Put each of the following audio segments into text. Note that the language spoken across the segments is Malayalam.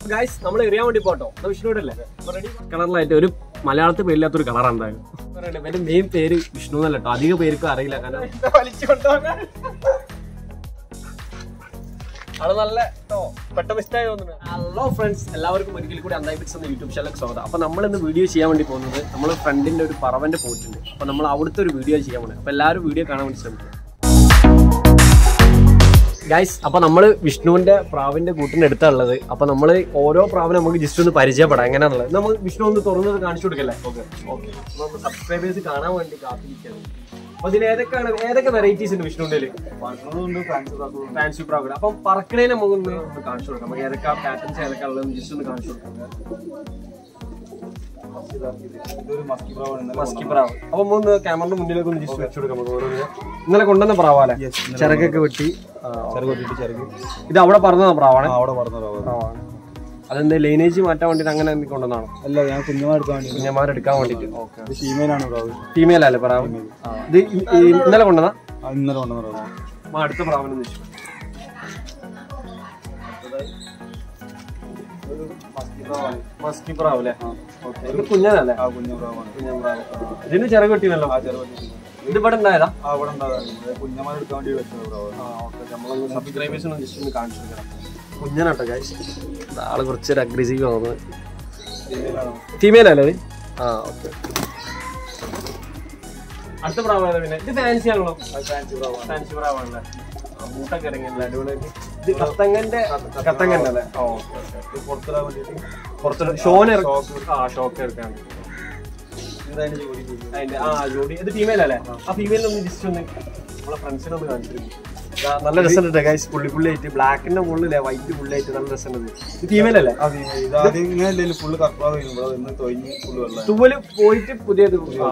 ഗൈസ് നമ്മൾ എറിയാൻ വേണ്ടി പോട്ടോ വിഷ്ണുവിടെ കളറിലായിട്ട് ഒരു മലയാളത്തിൽ പേരില്ലാത്തൊരു കളറാണ് എന്തായാലും എന്റെ മെയിൻ പേര് വിഷ്ണു എന്നല്ല കേട്ടോ അധിക പേർക്കും അറിയില്ല കാരണം അത് നല്ല ട്ടോ, പെട്ടെന്ന് ഇഷ്ടമായി തോന്നുന്നു ഹലോ ഫ്രണ്ട്സ് എല്ലാവർക്കും ഒരിക്കൽ കൂടി അന്തായി പിക്സ് എന്ന യൂട്യൂബ് ചാനലിലേക്ക് സ്വാഗതം അപ്പൊ നമ്മൾ ഇന്ന് വീഡിയോ ചെയ്യാൻ വേണ്ടി പോകുന്നത് നമ്മൾ ഫ്രണ്ടിന്റെ ഒരു പറവന്റെ പോയിട്ടുണ്ട് അപ്പൊ നമ്മൾ അവിടുത്തെ ഒരു വീഡിയോ ചെയ്യാൻ വേണ്ടി അപ്പൊ എല്ലാവരും വീഡിയോ കാണാൻ വേണ്ടി ശ്രമിക്കും ഗൈസ് അപ്പൊ നമ്മള് വിഷ്ണുവിന്റെ പ്രാവിന്റെ കൂട്ടിന്റെ അടുത്തുള്ളത് അപ്പൊ നമ്മള് ഓരോ പ്രാവിനെ നമുക്ക് ജസ്റ്റ് ഒന്ന് പരിചയപ്പെടാം എങ്ങനെയാണുള്ളത് നമ്മൾ വിഷ്ണു ഒന്ന് തുറന്നത് കാണിച്ചു കൊടുക്കല്ലേ ഓക്കെ ഓക്കെ നമുക്ക് സബ്സ്ക്രൈബേഴ്സ് കാണാൻ വേണ്ടി കാത്തിരിക്കുകയാണ് അപ്പൊ ഇതിൽ ഏതൊക്കെയാണ് ഏതൊക്കെ വെറൈറ്റീസ് ഉണ്ട് വിഷ്ണുവിന്റെ ഫാൻസി പ്രാവ് അപ്പം പറക്കണേനെ നമുക്ക് ഒന്ന് ഒന്ന് കാണിച്ചു കൊടുക്കാം നമുക്ക് ഏതൊക്കെ പാറ്റേൺസ് ഏതൊക്കെ ഉള്ളത് ജസ്റ്റ് ഒന്ന് കാണിച്ചു കൊടുക്കാം മസ്കി പ്രാവ് അപ്പൊ ഒന്ന് ക്യാമറയുടെ മുന്നിലേക്ക് ഒന്ന് ജസ്റ്റ് വെച്ചു കൊടുക്കാം നമുക്ക് ഓരോന്നിനെ ഇന്നലെ കൊണ്ടുവന്ന പ്രാവാലെ ചിറകൊക്കെ വെട്ടി ആ, ഇത് അവിടെ പറഞ്ഞ പ്രാവാണ് അവിടെ പറഞ്ഞ പ്രാവാണ് അതെന്താ ലൈനേജ് മാറ്റാൻ വേണ്ടിട്ട് അങ്ങനെ എന്തെങ്കിലും കൊണ്ടുവന്നാണോ അല്ല ഞാൻ കുഞ്ഞുമാരെടുക്കാൻ വേണ്ടി കുഞ്ഞന്മാരെടുക്കാൻ വേണ്ടിട്ട് ഓക്കെ ഇത് ഫീമെയിലാണ് പ്രാവ് ഫീമെയിൽ അല്ലേ പ്രാവ് ആ, ഇത് ഇ- ഈ ഇന്നലെ കൊണ്ടുവന്ന ആ, ഇന്നലെ കൊണ്ടുവന്ന പ്രാവ് അടുത്ത പ്രാവിനെ വെച്ചു മസ്കി പ്രാവ് അല്ലേ ഇത് കുഞ്ഞനല്ലേ ആ കുഞ്ഞു പ്രാവാണ് കുഞ്ഞൻ പ്രാവ് ഇതിന് ചിറക് വെട്ടിനല്ലോ ആ ചെറുപ്പം ഇത് ഇവിടെ ഉണ്ടായതാ ആ അവിടെ ഉണ്ടാകാൻ കുഞ്ഞുമാരെടുക്കാൻ വേണ്ടി വെച്ചത് പ്രാവ് നമ്മളൊന്ന് സബ്സ്ക്രൈബേഴ്സ് ഒന്ന് ജസ്റ്റ് ഒന്ന് കാണിച്ചു കൊടുക്കണം കുഞ്ഞനാട്ടോ ഗൈസ് ആള് കുറച്ചൊരു അഗ്രസീവ് ആവുന്നത് ഫീമെയിലാണ് ഫീമെയിൽ അല്ലേ ഇത് ആ ഓക്കെ അടുത്ത പ്രാവാണ് പിന്നെ ഇത് ഫാൻസി ആണല്ലോ ഫാൻസി പ്രാവാണ് ഫാൻസി പ്രാവാണല്ലേ മൂട്ടൊക്കെ ഇറങ്ങിയല്ലേ അടിപൊളിയായിട്ട് ഇത് കത്തങ്ങന്റെ കത്തങ്ങന്റെ അല്ലേ ഓ ഇത് പുറത്തിടാൻ വേണ്ടിയിട്ട് കുറച്ച് ഷോന് ആ ഷോക്ക് എടുക്കാൻ ഇതതിന്റെ ജോലി ചെയ്തു അതിന്റെ ആ ജോഡി ഇത് ഫീമെയിൽ അല്ലേ ആ ഫീമെയിൽ ഒന്ന് ജസ്റ്റ് ഒന്ന് നമ്മളെ ഫ്രണ്ട്സിനെ ഒന്ന് കാണിച്ചിരുന്നു നല്ല രസമുണ്ട് ഗൈസ് പുള്ളി പുള്ളിയായിട്ട് ബ്ലാക്കിന്റെ മുകളിലെ വൈറ്റ് പുള്ളിയായിട്ട് നല്ല രസമുണ്ട് ഇത് ഫീമെയിൽ അല്ലേ ആ ഫീമെയിൽ ഇത് ആദ്യം ഇങ്ങനെ ഇല്ലെങ്കിൽ ഫുള്ള് കർപ്പാവ് ചെയ്യുന്നു ഇവിടെ ഇന്ന് തൊഴിഞ്ഞ് ഫുള്ള് വെള്ളം തുവല് പോയിട്ട് പുതിയത് ആ,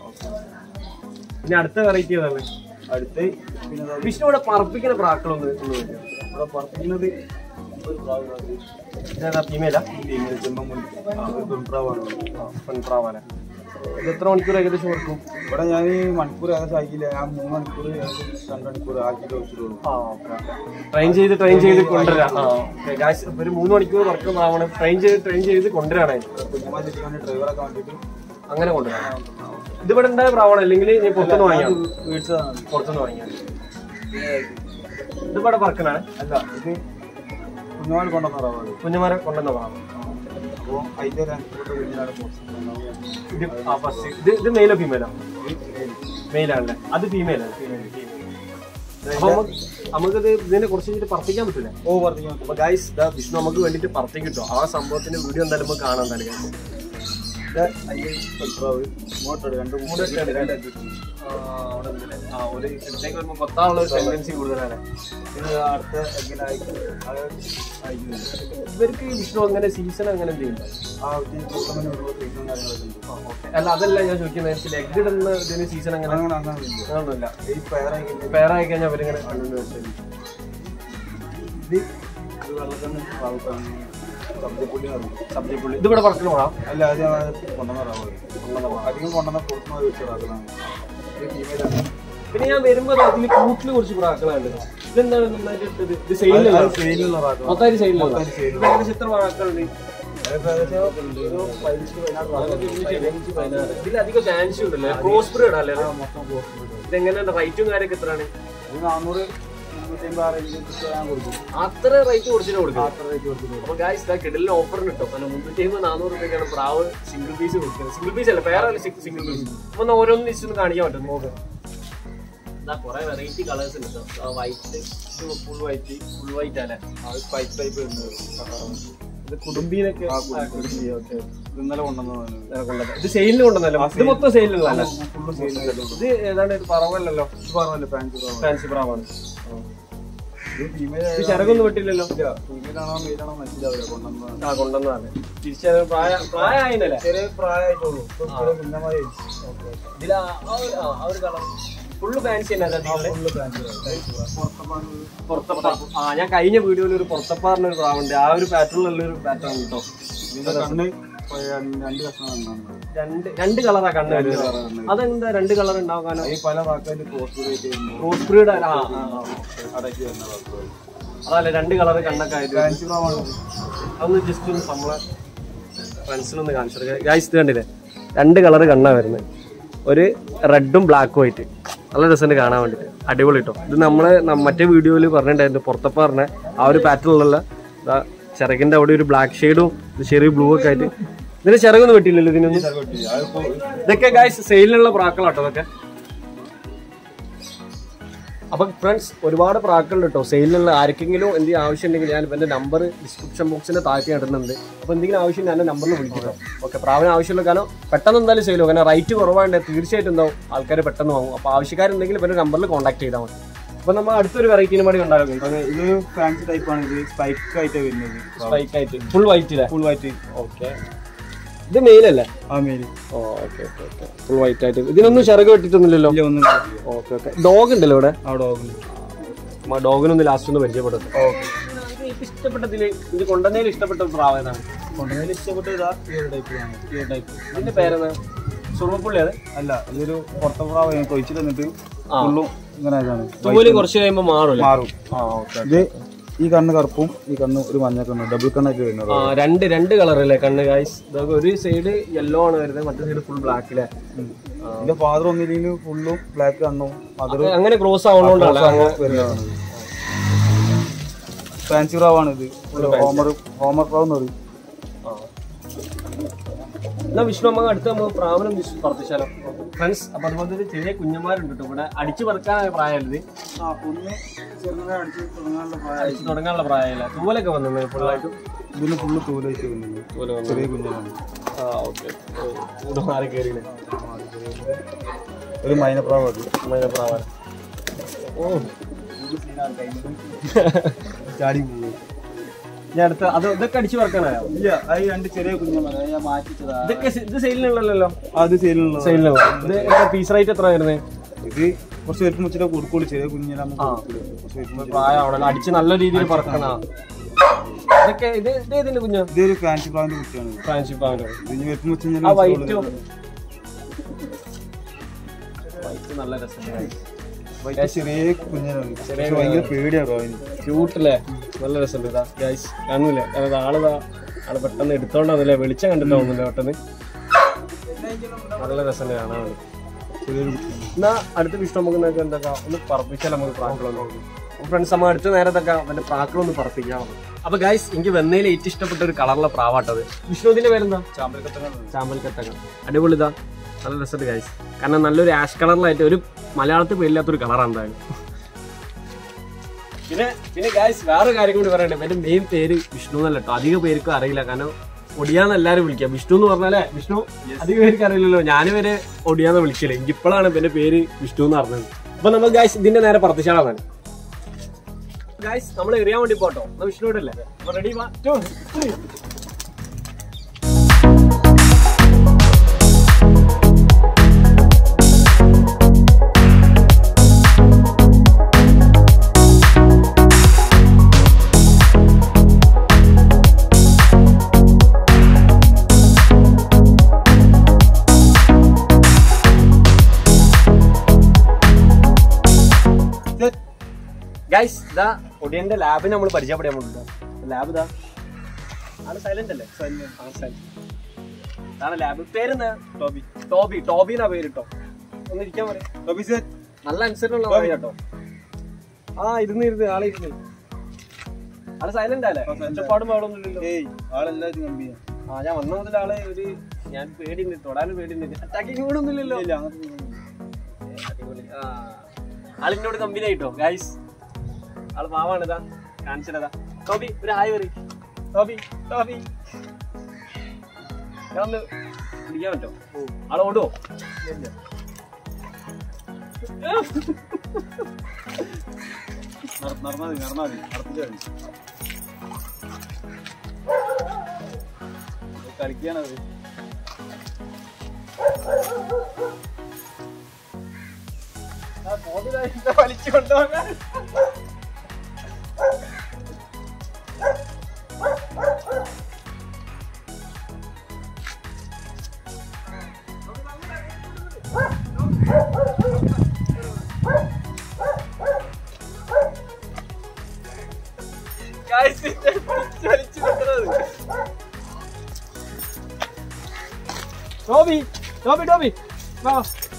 ഇനി അടുത്ത വെറൈറ്റി ഏതാണ് അടുത്ത് പിന്നെ ദാ വിഷ്ണു ഇവിടെ പറപ്പിക്കുന്ന പ്രാക്കളൊന്ന് ഒന്ന് വരിക. ഇവിടെ പറക്കുന്നത് ഒരു പ്രാവ് ഇതേതാ ഫീമെയിലാ ഫീമെയിൽ ചെമ്മമുൻ ഒരു പെൺപ്രാവാണ് പെൺപ്രാവാല ഇത് എത്ര മണിക്കൂർ ഏകദേശം കൊടുക്കും ഇവിടെ ഞാൻ ഈ മണിക്കൂർ ഏകദേശം ആക്കിയില്ല ഞാൻ മൂന്ന് മണിക്കൂർ ഏകദേശം രണ്ട് മണിക്കൂർ ആക്കിയിട്ട് വെച്ചിട്ടുള്ളൂ ആ ഓക്കെ ട്രെയിൻ ചെയ്ത് ട്രെയിൻ ചെയ്ത് കൊണ്ടുവരാം ആ ഓക്കെ ഗായ്സ് ഒരു മൂന്ന് മണിക്കൂർ വർക്കുന്നതാവണം ട്രെയിൻ ചെയ്ത് ട്രെയിൻ ചെയ്ത് കൊണ്ടുവരാണ് കുഞ്ഞുമാരെടുക്കാൻ വേണ്ടി ഡ്രൈവറൊക്കെ വേണ്ടിയിട്ട് അങ്ങനെ കൊണ്ടുവരാം ഇതിവിടെ ഉണ്ടായ പ്രാവണം അല്ലെങ്കിൽ നീ പുറത്തുനിന്ന് വാങ്ങിയാണ് മേടിച്ചതാണ് പുറത്തുനിന്ന് വാങ്ങിയാണ് ഇതിവിടെ പറക്കണാണ് അല്ല ഇത് കുഞ്ഞുമാർ കൊണ്ടുവന്ന റവാണ് കുഞ്ഞുമാരെ കൊണ്ടുവന്ന പ്രാവണം അപ്പോൾ അതിൻ്റെ ഒരു അനുസരിച്ച് കുഞ്ഞിനാണ് പോസ്റ്റ് ഇത് ആ ഫസ്റ്റ് ഇത് ഇത് മെയിലോ ഫീമെയിലോ മെയിലാണല്ലേ അത് ഫീമെയിലാണ് അപ്പൊ നമുക്ക് നമുക്കിത് ഇതിനെ കുറച്ച് കഴിഞ്ഞിട്ട് പറപ്പിക്കാൻ പറ്റില്ല ഓ വർദ്ധിക്കാൻ അപ്പൊ ഗൈസ് ഇതാ വിഷ്ണു നമുക്ക് വേണ്ടിട്ട് പറത്തേക്ക് കിട്ടും ആ സംഭവത്തിന്റെ വീഡിയോ എന്തായാലും നമുക്ക് കാണാൻ തന്നെ guys. അതിൽ പെട്രോവ് മോട്ടർ രണ്ട് മൂന്ന് ആ, അവിടെ ഉണ്ടല്ലേ? ആ, ഒരു ഇതിലേക്ക് വരുമ്പോ കൊത്താനുള്ള ഒരു ടെൻഡൻസി കൂടുതലാണ് ഇത് അടുത്ത എങ്ങനെ അയക്കും അത് അയക്കുന്നുണ്ട് ഇവർക്ക് ഈ വിഷ്ണു അങ്ങനെ സീസൺ അങ്ങനെ എന്തെങ്കിലും ആ ഒരു പുറത്തുനിന്ന് ഒരു സീസണും കാര്യങ്ങളൊക്കെ ഉണ്ട് അല്ല അതല്ല ഞാൻ ചോദിക്കുന്നത് എഗ് ഇടുന്ന ഇതിന് സീസൺ അങ്ങനെ അങ്ങനെ അങ്ങനെ ഇല്ല അങ്ങനെയൊന്നുമില്ല ഈ പേരായി കഴിഞ്ഞാൽ പേരായി കഴിഞ്ഞാൽ അവരിങ്ങനെ കണ്ടു വെച്ചാൽ ഇത് ഇത് വെള്ളത്തിന് ഭാഗത്താണ് സബ്ജപ്പുള്ളി അറിയും സബ്ജി പുള്ളി ഇതിവിടെ പറക്കണ പോകാം അല്ല അത് ഞാൻ കൊണ്ടുവന്ന റവാണ് അധികം കൊണ്ടുവന്ന പുറത്തുനിന്ന് വെച്ച റാക്കളാണ് ഇത് ഫീമെയിലാണ് പിന്നെ ഞാൻ വരുമ്പോ അതിൽ കൂട്ടിൽ കുറച്ച് പ്രാക്കളുണ്ട് ഇതെന്താണ് നന്നായിട്ട് ഇട്ടത്? ഇത് സെയിലല്ല അത് സെയിലുള്ള റാക്കളാണ് മൊത്തം സെയിലല്ല മൊത്തം sale ഇത് ഏകദേശം എത്ര പ്രാക്കളുണ്ട് ഇതിലധികം ഫാൻസി ഉണ്ടല്ലേ ക്രോസ് ബ്രീഡ് അല്ലേ ഇത്? മൊത്തം പോസ്റ്റ് ഇതെങ്ങനെയാണ് റേറ്റും കാര്യമൊക്കെ എത്രയാണ് ഇത് നാനൂറ് മുന്നൂറ്റി ആ റേഞ്ചിൽ ഞാൻ കൊടുക്കും അത്ര റേറ്റ് കുറച്ചിട്ട് കൊടുക്കുക അത്ര റേറ്റ് കൊടുക്കുന്നു അപ്പൊ ഗായ്സ് ഇതാ കിടലിന് ഓഫർ കിട്ടും കാരണം മുന്നൂറ്റി അമ്പത് നാനൂറ് രൂപയ്ക്കാണ് പ്രാവ് സിംഗിൾ പീസ് കൊടുക്കുന്നത് സിംഗിൾ പീസ് അല്ല പേരല്ല സിംഗിൾ പീസ് അപ്പൊ ഒന്ന് ഓരോന്ന് ലിസ്റ്റ് ഒന്ന് കാണിക്കാൻ പറ്റും നോക്ക് ഇതാ കുറെ വെറൈറ്റി കളേഴ്സ് ഉണ്ട് white full white full white അല്ലേ അത് പൈപ്പ് ടൈപ്പ് ഉണ്ട് ഇത് കുടുംബീനൊക്കെ ആ കുടുംബി ഓക്കെ ഇത് ഇന്നലെ കൊണ്ടുവന്നതാണ് കൊണ്ടുവന്നത്. ഇത് സെയിലിന് കൊണ്ടുവന്നല്ലോ ഇത് മൊത്തം സെയിലുള്ള ഫുള്ള് സെയിലാണ് ഇത് ഏതാണ്ട് ഒരു പറവല്ലല്ലോ ഇത് പറഞ്ഞല്ലേ ഫാൻസി പ്രാവ് ഫാൻസി പ്രാവാണ് ഇത് ഫീമെയിൽ ഇത് ചിറകൊന്നും വെട്ടില്ലല്ലോ ഫീമെയിലാണോ മെയിലാണോ മനസ്സിലാവില്ല കൊണ്ടുവന്ന ആ കൊണ്ടുവന്നതാണ് തിരിച്ചത് പ്രായ പ്രായമായില്ലേ ചെറിയ പ്രായമായിട്ടുള്ളൂ ഇപ്പൊ ചെറിയ കുഞ്ഞമായി ഇതിൽ ആ ഒരു ആ, ആ ഒരു കളർ ഫുള്ള് ഫാൻസി തന്നെ അതിലെ ഫുള്ള് ഫാൻസി പുറത്തപ്പാണ് പുറത്തപ്പാ ആ ഞാൻ കഴിഞ്ഞ വീഡിയോയിൽ ഒരു പുറത്തപ്പാറിന് ഒരു പ്രാവുണ്ട് ആ ഒരു പാറ്റേണിലുള്ള ഒരു പാറ്റേൺ കേട്ടോ ഇതിന്റെ കണ്ണ് ഇപ്പൊ രണ്ട് രണ്ട് കഷ്ണം കണ്ണാണ് രണ്ട് രണ്ട് കളറാ കണ്ണ് വരുന്നത് കളറാണ്. അതെന്താ രണ്ട് കളർ ഉണ്ടാവും കാരണം ഈ പല വാക്കായിട്ട് പോസ്റ്റ് റേറ്റ് ചെയ്യുന്നു ക്രോസ് ബ്രീഡ് ആ ആ, ആ. അടക്കി വരുന്ന വാക്കുകൾ അതല്ലേ രണ്ട് കളർ കണ്ണൊക്കെ ആയിട്ട് ഫാൻസി പ്രാവാണ് ഇത്. അതൊന്ന് ജസ്റ്റ് ഒന്ന് നമ്മളെ ഫ്രണ്ട്സിനൊന്ന് കാണിച്ചു കൊടുക്കുക ഗൈസ് ഇത് കണ്ടില്ലേ രണ്ട് കളർ കണ്ണാ വരുന്നത് ഒരു റെഡും ബ്ലാക്കും ആയിട്ട് നല്ല രസമുണ്ട് കാണാൻ വേണ്ടിയിട്ട് അടിപൊളി കേട്ടോ ഇത് നമ്മൾ മറ്റേ വീഡിയോയിൽ പറഞ്ഞിട്ടുണ്ടായിരുന്നു പുറത്തപ്പ പറഞ്ഞ ആ ഒരു പാറ്റേണിലുള്ള ചിറകിന്റെ അവിടെ ഒരു ബ്ലാക്ക് ഷെയ്ഡും ചെറിയ ബ്ലൂ ഒക്കെ ആയിട്ട് ഇതിന് ചിറകൊന്നും വെട്ടിയില്ലല്ലോ ഇതിനൊന്നും ചെറുപ്പം കിട്ടി. അതിപ്പോ ഇതൊക്കെ ഗൈസ് സെയിലിനുള്ള പ്രാക്കളാട്ടോ ഇതൊക്കെ അപ്പൊ ഫ്രണ്ട്സ് ഒരുപാട് പ്രാക്കളുണ്ട് കേട്ടോ സെയിലിനുള്ള ആർക്കെങ്കിലും എന്തെങ്കിലും ആവശ്യം ഉണ്ടെങ്കിൽ ഞാൻ എന്റെ നമ്പർ ഡിസ്ക്രിപ്ഷൻ ബോക്സിന്റെ താഴ്ത്തി ഇടുന്നുണ്ട് അപ്പൊ എന്തെങ്കിലും ആവശ്യം ഞാൻ നമ്പറിൽ വിളിക്കാം ഓക്കെ പ്രാവിന് ആവശ്യമുള്ള കാരണം പെട്ടെന്ന് എന്തായാലും സെയിലോ കാരണം റേറ്റ് കുറവാണ്ട് തീർച്ചയായിട്ടും എന്താവും ആൾക്കാർ പെട്ടെന്ന് വാങ്ങും അപ്പൊ ആവശ്യക്കാരുണ്ടെങ്കിൽ ഇവരുടെ നമ്പറിൽ കോൺടാക്ട് ചെയ്താൽ മതി അപ്പൊ നമ്മൾ അടുത്തൊരു വെറൈറ്റിന് വേണ്ടി ഉണ്ടാകും അത് ഇത് ഫാൻസി ടൈപ്പ് ആണ് ഇത് സ്പൈക്ക് ആയിട്ട് വരുന്നത് സ്പൈക്ക് ആയിട്ട് full white full white okay ഇത് മെയിലല്ലേ ആ മേരി oh okay okay okay full white ആയിട്ട് ഇതിനൊന്നും ചിറക് വെട്ടിട്ടൊന്നുമില്ലല്ലോ ഇല്ല ഒന്നും ഓക്കെ ഓക്കെ ഡോഗ് ഉണ്ടല്ലോ ഇവിടെ അവിടെ ഓക്കെ ഡോഗിനൊന്ന് ലാസ്റ്റ് ഒന്ന് പരിചയപ്പെടുന്നത് ഓക്കെ ഇഷ്ടപ്പെട്ടതില് ഇത് കൊണ്ടുവന്നതിൽ ഇഷ്ടപ്പെട്ട പ്രാവ് ഏതാണ് കൊണ്ടുപോയി ഇഷ്ടപ്പെട്ട ഇതാ ഈ ഒരു ടൈപ്പിലാണ് ഈ ഒരു ടൈപ്പ് ഇതിന്റെ പേരെന്താ സുറുമപ്പുള്ളി അത് അല്ല ഇതൊരു പുറത്തെ പ്രാവ് തൊഴിച്ചിട്ട് നിന്നിട്ട് ആ. ഫുള്ളും ഇങ്ങനെ ഇതാണ് തൂവല് കുറച്ച് കഴിയുമ്പോൾ മാറൂല്ലേ മാറും ആ ഓക്കെ ഇത് ഈ കണ്ണ് കറുപ്പും ഈ കണ്ണ് ഒരു മഞ്ഞ കണ്ണ് ഡബിൾ കണ്ണായിട്ട് വരുന്നത് ആ രണ്ട് രണ്ട് കളർ അല്ലേ കണ്ണ് ഗൈസ് ഇതൊക്കെ ഒരു സൈഡ് യെല്ലോ ആണ് വരുന്നത് മറ്റേ സൈഡ് ഫുൾ ബ്ലാക്ക് അല്ലേ ഇതിന്റെ ഫാദർ ഒന്നില്ലെങ്കിൽ ഫുള്ളും ബ്ലാക്ക് കണ്ണും മദർ അങ്ങനെ ക്രോസ് ആവണോണ്ടല്ലേ വരുന്നതാണ് ഫാൻസി പ്രാവാണ് ഇത് ഹോമർ ഹോമർ പ്രാവ് എന്ന് പറയും എന്നാ വിഷ്ണു അമ്മ അടുത്ത് നമുക്ക് പ്രാവനം പ്രവർത്തിച്ചാലോ ഫ്രണ്ട്സ് അപ്പൊ അതുപോലെ തന്നെ ചെറിയ കുഞ്ഞന്മാരുണ്ട് കേട്ടോ ഇവിടെ അടിച്ചു പറക്കാനായ പ്രായമല്ല ഇത് ആ ഒന്ന് ചെറുങ്ങനെ അടിച്ച് തുടങ്ങാനുള്ള പ്രായം അടിച്ചു തുടങ്ങാനുള്ള പ്രായമല്ല തൂവലൊക്കെ വന്നു ഫുള്ളായിട്ടും ഇതിന് ഫുള്ള് തൂലായിട്ട് വരുന്നത് തൂവല വന്നു ചെറിയ കുഞ്ഞാണ് ആ ഓക്കെ ഇവിടെ മാറി കയറിയില്ലേ ഒരു മൈനപ്രാവ് അത് മൈനപ്രാവാണ് ഓ ചാടി പോകും ഞാൻ അടുത്ത അത് ഇതൊക്കെ അടിച്ചു പറക്കാനായോ ഇല്ല അത് രണ്ട് ചെറിയ കുഞ്ഞന്മാർ അത് ഞാൻ മാറ്റിച്ചതാ ഇതൊക്കെ സെ- ഇത് സെയിലിനുള്ളല്ലോ അത് സെയിലുള്ള സെയിലിനുള്ള ഇത് പീസ് റേറ്റ് എത്ര വരുന്നത് ഇത് കുറച്ച് വലുപ്പം വെച്ചിട്ട് കൊടുക്കുള്ളൂ ചെറിയ കുഞ്ഞിനെ നമുക്ക് കൊടുക്കുള്ളൂ. കുറച്ച് വലുപ്പം വെച്ചിട്ട്. പ്രായമാണല്ലോ അടിച്ച് നല്ല രീതിയിൽ പറക്കണ ഇതൊക്കെ ഇത് ഇത് ഏതിന്റെ കുഞ്ഞ് ഇതൊരു ഫാൻസി പ്രാവിന്റെ കുട്ടിയാണ് ഇത്. ഫ്രാൻസിപ്പ് അവൻ്റെ ഇതിന് വലുപ്പം വെച്ച് ആ കഴിഞ്ഞാൽ വൈറ്റും വൈറ്റ് നല്ല രസമുണ്ട് വൈറ്റ് ചെറിയ കുഞ്ഞിനാണ് പക്ഷെ ഭയങ്കര പേടിയാണ് പ്രാവിന് ക്യൂട്ടല്ലേ നല്ല രസമുണ്ട് ഇതാ ഗൈസ് കാണുന്നില്ലേ അതായത് ആളിതാ ആള് പെട്ടെന്ന് എടുത്തോണ്ടാന്നല്ലേ വെളിച്ചം കണ്ടിട്ടാവുന്നില്ല പെട്ടെന്ന് നല്ല രസമുണ്ട് കാണാൻ വേണ്ടി ചെറിയൊരു കുട്ടിയാണ് എന്നാ അടുത്ത വിഷ്ണു നമുക്ക് നിങ്ങൾക്ക് എന്തൊക്കെ ഒന്ന് പറപ്പിച്ചാൽ നമുക്ക് പ്രാക്കളൊന്നും ഫ്രണ്ട്സ് നമ്മൾ അടുത്ത നേരത്തൊക്കെ അവന്റെ പ്രാക്കളൊന്ന് പറപ്പിക്കാം അപ്പൊ ഗൈസ് എനിക്ക് വെന്നയിൽ ഏറ്റവും ഇഷ്ടപ്പെട്ട ഒരു കളറിലെ പ്രാവാട്ടത് വിഷ്ണുവിന്റെ പേരെന്താ ചാമ്പലക്കത്തങ്ങൾ ചാമ്പൽ കത്തകം അടിപൊളി ഇതാ നല്ല രസമുണ്ട് ഗൈസ് കാരണം നല്ലൊരു ആഷ് കളറിലായിട്ട് ഒരു മലയാളത്തിൽ പേരില്ലാത്തൊരു കളറാണ് എന്തായാലും പിന്നെ പിന്നെ ഗൈസ് വേറെ കാര്യം കൂടി പറയണ്ടേ എന്റെ മെയിൻ പേര് വിഷ്ണു എന്നല്ല കേട്ടോ അധിക പേർക്കും അറിയില്ല കാരണം ഒടിയാന്ന് എല്ലാരും വിളിക്കാം വിഷ്ണു എന്ന് പറഞ്ഞാലേ വിഷ്ണു അധിക പേർക്ക് അറിയില്ലല്ലോ ഞാൻ വരെ ഒടിയാന്ന് വിളിക്കില്ല എനിക്ക് ഇപ്പോഴാണ് എന്റെ പേര് വിഷ്ണു എന്ന് പറഞ്ഞത് അപ്പൊ നമ്മൾ ഗൈസ് ഇതിന്റെ നേരെ പ്രത്യക്ഷാളാണ് ഗൈസ് നമ്മൾ എറിയാൻ വേണ്ടി പോട്ടോ എന്നാ വിഷ്ണു ഇടല്ലേ അപ്പൊ ready one two three guys ഇതാ ഒടിയന്റെ ലാബിന് നമ്മൾ പരിചയപ്പെടാൻ പോകുന്നുണ്ട് ലാബ് ഇതാ ആള് സൈലന്റ് അല്ലേ ആ, silent. ഇതാണ് ലാബ് പേരെന്താ ടോബി ടോബി ടോബി എന്നാ പേര് കേട്ടോ ഒന്ന് ഇരിക്കാൻ പറയും ടോബി സർ നല്ല അനുസരണമുള്ള ആളാ കേട്ടോ ആ ഇരുന്ന് ഇരുന്ന് ആളെ ഇരുന്ന് ആള് സൈലന്റ് അല്ലേ ഒച്ചപ്പാടും പാടൊന്നും ഇല്ലല്ലോ ഏയ് ആളെല്ലാവരും കമ്പിയാണ് ആ ഞാൻ വന്ന മുതൽ ആള് ഒരു ഞാൻ പേടി തൊടാനും പേടി അറ്റാക്കിങ് കൂടെ ഒന്നുമില്ലല്ലോ ഇല്ല അങ്ങനത്തെ അടിപൊളി ആ ആളിനോട് കമ്പനി ആയിട്ടോ ഗൈസ് ആള് പാവാണ് ഇതാ കാണിച്ചതാ ടോബി ഒരു ഹായ് പറ ടോബി ടോബി ഞാൻ ഒന്ന് പിടിക്കാൻ പറ്റോ ആള് ഓടുവോ നടന്നാൽ മതി നടന്നാൽ മതി നടത്തില്ല കളിക്കാനത് വലിച്ചു കൊണ്ടുപോകാൻ ടോബി ടോബി ടോബി വാ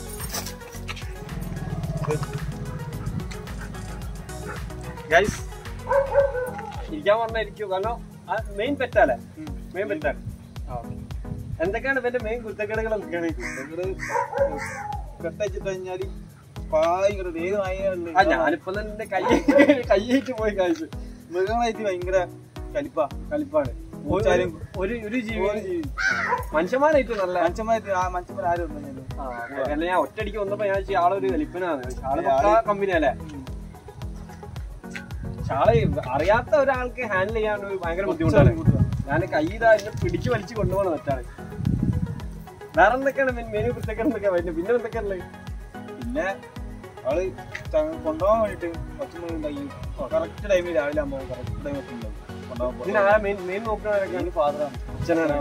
ഗൈസ് ഇരിക്കാൻ പറഞ്ഞായിരിക്കും കാരണം മെയിൻ പെറ്റല്ലേ മെയിൻ പെറ്റാണ് എന്തൊക്കെയാണ് ഇവന്റെ മെയിൻ കുത്തക്കേടുകൾ എന്തൊക്കെയാണ് നിങ്ങള് കെട്ടച്ചിട്ട് കഴിഞ്ഞാല് ഭയങ്കര ഏത് നായകളുണ്ട് ആ ഞാനിപ്പോ തന്നെ കൈ കൈയേറ്റ് പോയി കാഴ്ച മൃഗങ്ങളായിട്ട് ഭയങ്കര കലിപ്പ കളിപ്പാണ് പൂച്ചാലും ഒരു ഒരു ജീവി മനുഷ്യന്മാരായിട്ട് നല്ല മനുഷ്യന്മാരായിട്ട് ആ മനുഷ്യന്മാർ ആരും ഉണ്ടെങ്കിലും ആ, കാരണം ഞാൻ ഒറ്റയടിക്ക് വന്നപ്പോ ഞാൻ വിചാരിച്ചു ആളൊരു വലിപ്പനാണ് പക്ഷെ ആള് പക്കാ കമ്പനിയല്ലേ പക്ഷെ ആള് അറിയാത്ത ഒരാൾക്ക് ഹാൻഡിൽ ചെയ്യാൻ ഒരു ഭയങ്കര ബുദ്ധിമുട്ടാണ് ഞാൻ കൈ ഇതാ എന്നെ പിടിച്ചു വലിച്ചു കൊണ്ടുപോകണം തെറ്റാണ് വേറെ എന്തൊക്കെയാണ് മെനു പ്രത്യേകം എന്തൊക്കെയാ വരുന്നത് പിന്നെ എന്തൊക്കെയാണുള്ളത് പിന്നെ ആള് ച- കൊണ്ടുപോകാൻ വേണ്ടിട്ട് കുറച്ച് മണി ഉണ്ടായി കറക്റ്റ് ടൈമിൽ രാവിലെ ആകുമ്പോൾ കറക്റ്റ് ടൈം എത്തുന്നുണ്ടാവും കൊണ്ടുപോകാൻ ഇതിന് ആരാ മെയിൻ മെയിൻ നോക്കുന്നവരൊക്കെയാണ് ഫാദറാണ് അച്ഛനാണ്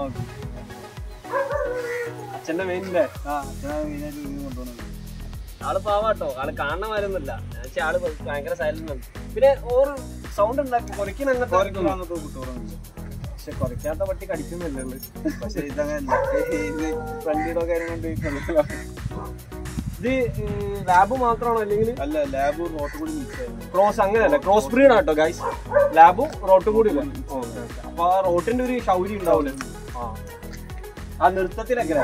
അച്ഛന്റെ മെയിനില്ലേ ആ അച്ഛനാണ് മെയിനായിട്ട് ഇത് കൊണ്ടുപോകുന്നത് ആള് പാവാട്ടോ ആള് കാണുന്ന മാരൊന്നുമില്ല പക്ഷെ ആള് ഭയങ്കര സൈലന്റ് ആണ് പിന്നെ ഓറ് സൗണ്ട് ഉണ്ടാക്കും കുറയ്ക്കുന്ന അങ്ങനത്തെ കോരക്കുള്ള അങ്ങനത്തെ കുട്ടികളൊന്നുമില്ല പക്ഷെ കുറയ്ക്കാത്ത പട്ടി കടിക്കുന്നില്ലേ ഉള്ളു പക്ഷെ ഇതങ്ങനല്ല ഇത് ഫ്രണ്ടിലൊക്കെ കൊണ്ട് ഇത് ലാബ് മാത്രമാണോ അല്ലെങ്കിൽ അല്ല ലാബ് റോട്ട് കൂടി മിക്സ് ആയിരുന്നു ക്രോസ് അങ്ങനെയല്ല ക്രോസ് ബ്രീഡ് ആട്ടോ ഗൈസ് ലാബും റോട്ടും കൂടി ഇല്ല അപ്പൊ ആ റോട്ടിന്റെ ഒരു ശൗര്യം ഉണ്ടാവില്ല ആ നൃത്തത്തിലൊക്കെ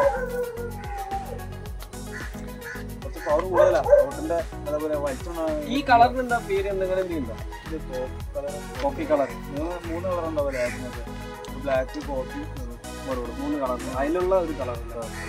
കുറച്ച് പവർ കൂടുതലാ റോട്ടിന്റെ അതേപോലെ വലിച്ചോണ ഈ കളറിന് എന്താ പേര് എന്തെങ്കിലും എന്തെങ്കിലും ഇത് കളർ കോഫി കളർ മൂന്ന് മൂന്ന് കളർ ഉണ്ടാവും ലാബിനകത്ത് ബ്ലാക്ക് കോഫി മൂന്ന് കളർ അതിലുള്ള ഒരു കളർ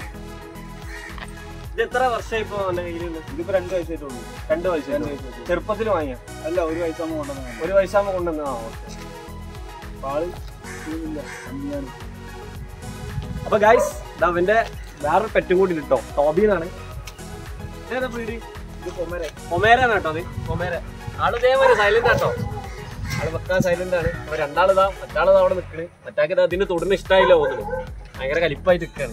ഇത് എത്ര വർഷമായി ഇപ്പൊ എന്റെ കയ്യിലുണ്ട് ഇതിപ്പോ രണ്ട് വയസ്സായിട്ടുള്ളൂ രണ്ട് വയസ്സ് രണ്ട് വയസ്സായിട്ടുള്ളൂ ചെറുപ്പത്തിൽ വാങ്ങിയ അല്ല ഒരു വയസ്സാകുമ്പോൾ കൊണ്ടുവന്നു ഒരു വയസ്സാകുമ്പോ കൊണ്ടുവന്ന ആ ഓക്കെ ആള് ചെയ്യുന്നില്ല അമ്മിയാണ് അപ്പൊ ഗൈസ് ഇതാ അവന്റെ വേറൊരു പെറ്റും കൂടി ഇട്ടോ ടോബി എന്നാണ് ഏതാ ബ്രീഡ് ഇത് കൊമ്മര ഒമേരാണ് കേട്ടോ അത് ഒമേര ആള് ഇതേപോലെ സൈലന്റ് ആട്ടോ ആള് വെക്കാൻ സൈലന്റ് ആണ് അപ്പൊ രണ്ടാളിതാ മറ്റാളിതാ അവിടെ നിക്കണ് മറ്റാക്ക് ഇതാ അതിന്റെ തൊടുന്ന ഇഷ്ടമായില്ല തോന്നുന്നു ഭയങ്കര കലിപ്പായിട്ട് നിൽക്കാണ്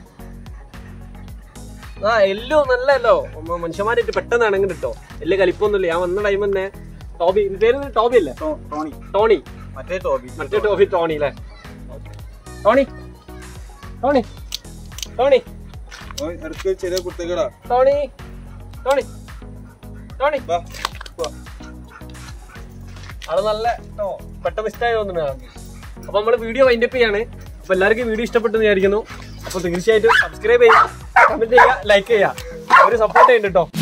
ആ എല്ലോ നല്ലല്ലോ മനുഷ്യന്മാരായിട്ട് പെട്ടെന്ന് ഇണങ്ങും കേട്ടോ എല്ല് കലിപ്പൊന്നുമില്ല ഞാൻ വന്ന ടൈം തന്നെ ടോബി ഇത് പേര് ടോബി അല്ലേ ടോ- ടോണി ടോണി മറ്റേ ടോബി മറ്റേ ടോബി ടോണി അല്ലേ ടോണി ടോണി ടോണി ഓൻ ഇടയ്ക്ക് ചെറിയ കുട്ടികളാ ടോണി ടോണി ടോണി വാ വാ. അത് നല്ല ട്ടോ, പെട്ടെന്ന് ഇഷ്ടമായി തോന്നുന്നു അപ്പൊ നമ്മള് വീഡിയോ വൈൻഡപ്പ് ചെയ്യാണ് അപ്പൊ എല്ലാവർക്കും വീഡിയോ ഇഷ്ടപ്പെട്ടെന്ന് വിചാരിക്കുന്നു അപ്പൊ തീർച്ചയായിട്ടും സബ്സ്ക്രൈബ് ചെയ്യുക കമന്റ് ചെയ്യുക ലൈക്ക് ചെയ്യുക ഒരു സപ്പോർട്ട് ചെയ്യുന്നുണ്ട് കേട്ടോ